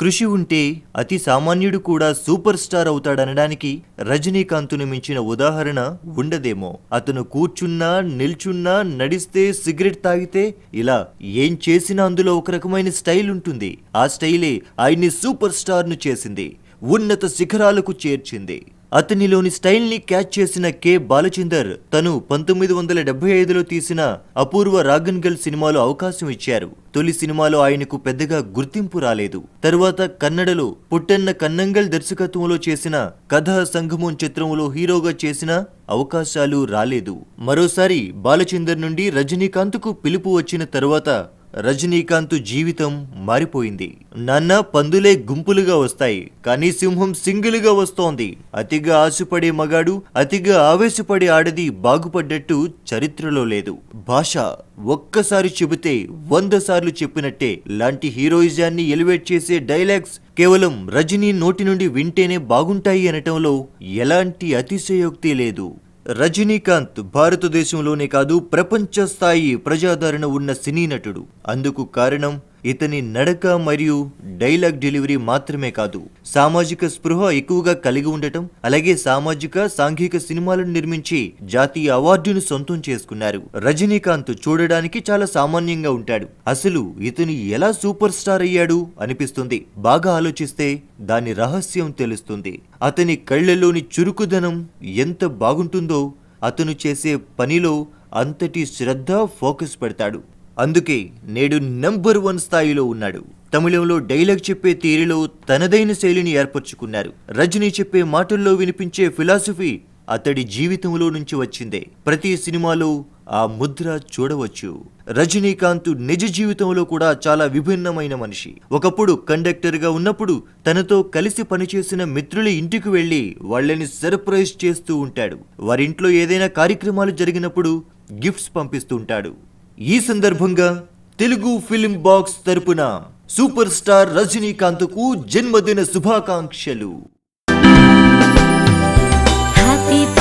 కృషి ఉంటే అతి సామాన్యుడు కూడా సూపర్ స్టార్ అవుతాడనడానికి రజనీకాంత్ను మించిన ఉదాహరణ ఉండదేమో అతను కూర్చున్నా నిల్చున్నా నడిస్తే సిగరెట్ తాగితే ఇలా ఏం చేసినా అందులో ఒక రకమైన స్టైల్ ఉంటుంది ఆ స్టైలే ఆయన్ని సూపర్ స్టార్ను చేసింది ఉన్నత శిఖరాలకు చేర్చింది అతనిలోని స్టైల్ ని క్యాచ్ చేసిన కె బాలచందర్ తను పంతొమ్మిది వందల డెబ్బై ఐదులో తీసిన అపూర్వ రాగన్గల్ సినిమాలో అవకాశం ఇచ్చారు తొలి సినిమాలో ఆయనకు పెద్దగా గుర్తింపు రాలేదు తరువాత కన్నడలో పుట్టన్న కన్నంగల్ దర్శకత్వంలో చేసిన కథా సంగమం చిత్రంలో హీరోగా చేసిన అవకాశాలు రాలేదు మరోసారి బాలచందర్ నుండి రజనీకాంత్కు పిలుపు వచ్చిన తరువాత రజనీకాంత్ జీవితం మారిపోయింది నాన్న పందులే గుంపులుగా వస్తాయి కానీ సింహం సింగిల్గా వస్తోంది అతిగా ఆశపడే మగాడు అతిగా ఆవేశపడే ఆడది బాగుపడ్డట్టు చరిత్రలో లేదు భాష ఒక్కసారి చెబితే వంద సార్లు చెప్పినట్టే లాంటి హీరోయిజాన్ని ఎలివేట్ చేసే డైలాగ్స్ కేవలం రజనీ నోటి నుండి వింటేనే బాగుంటాయి అనటంలో ఎలాంటి అతిశయోక్తి లేదు రజనీకాంత్ భారతదేశంలోనే కాదు ప్రపంచ స్థాయి ప్రజాదరణ ఉన్న సినీ నటుడు అందుకు కారణం ఇతని నడక మరియు డైలాగ్ డెలివరీ మాత్రమే కాదు సామాజిక స్పృహ ఎక్కువగా కలిగి ఉండటం అలాగే సామాజిక సాంఘిక సినిమాలను నిర్మించి జాతీయ అవార్డును సొంతం చేసుకున్నారు రజనీకాంత్ చూడడానికి చాలా సామాన్యంగా ఉంటాడు అసలు ఇతను ఎలా సూపర్ స్టార్ అయ్యాడు అనిపిస్తుంది బాగా ఆలోచిస్తే దాని రహస్యం తెలుస్తుంది అతని కళ్ళలోని చురుకుదనం ఎంత బాగుంటుందో అతను చేసే పనిలో అంతటి శ్రద్ధ ఫోకస్ పెడతాడు అందుకే నేడు నంబర్ వన్ స్థాయిలో ఉన్నాడు తమిళంలో డైలాగ్ చెప్పే తీరులో తనదైన శైలిని ఏర్పరచుకున్నారు రజనీ చెప్పే మాటల్లో వినిపించే ఫిలాసఫీ అతడి జీవితంలో నుంచి వచ్చిందే ప్రతి సినిమాలో ఆ ముద్ర చూడవచ్చు రజనీకాంత్ నిజ జీవితంలో కూడా చాలా విభిన్నమైన మనిషి ఒకప్పుడు కండక్టర్ గా ఉన్నప్పుడు తనతో కలిసి పనిచేసిన మిత్రుల ఇంటికి వెళ్లి వాళ్ళని సర్ప్రైజ్ చేస్తూ ఉంటాడు వారింట్లో ఏదైనా కార్యక్రమాలు జరిగినప్పుడు గిఫ్ట్స్ పంపిస్తుంటాడు ఈ సందర్భంగా తెలుగు ఫిల్మ్ బాక్స్ తరపున సూపర్ స్టార్ రజనీకాంత్కు జన్మదిన శుభాకాంక్షలు Happy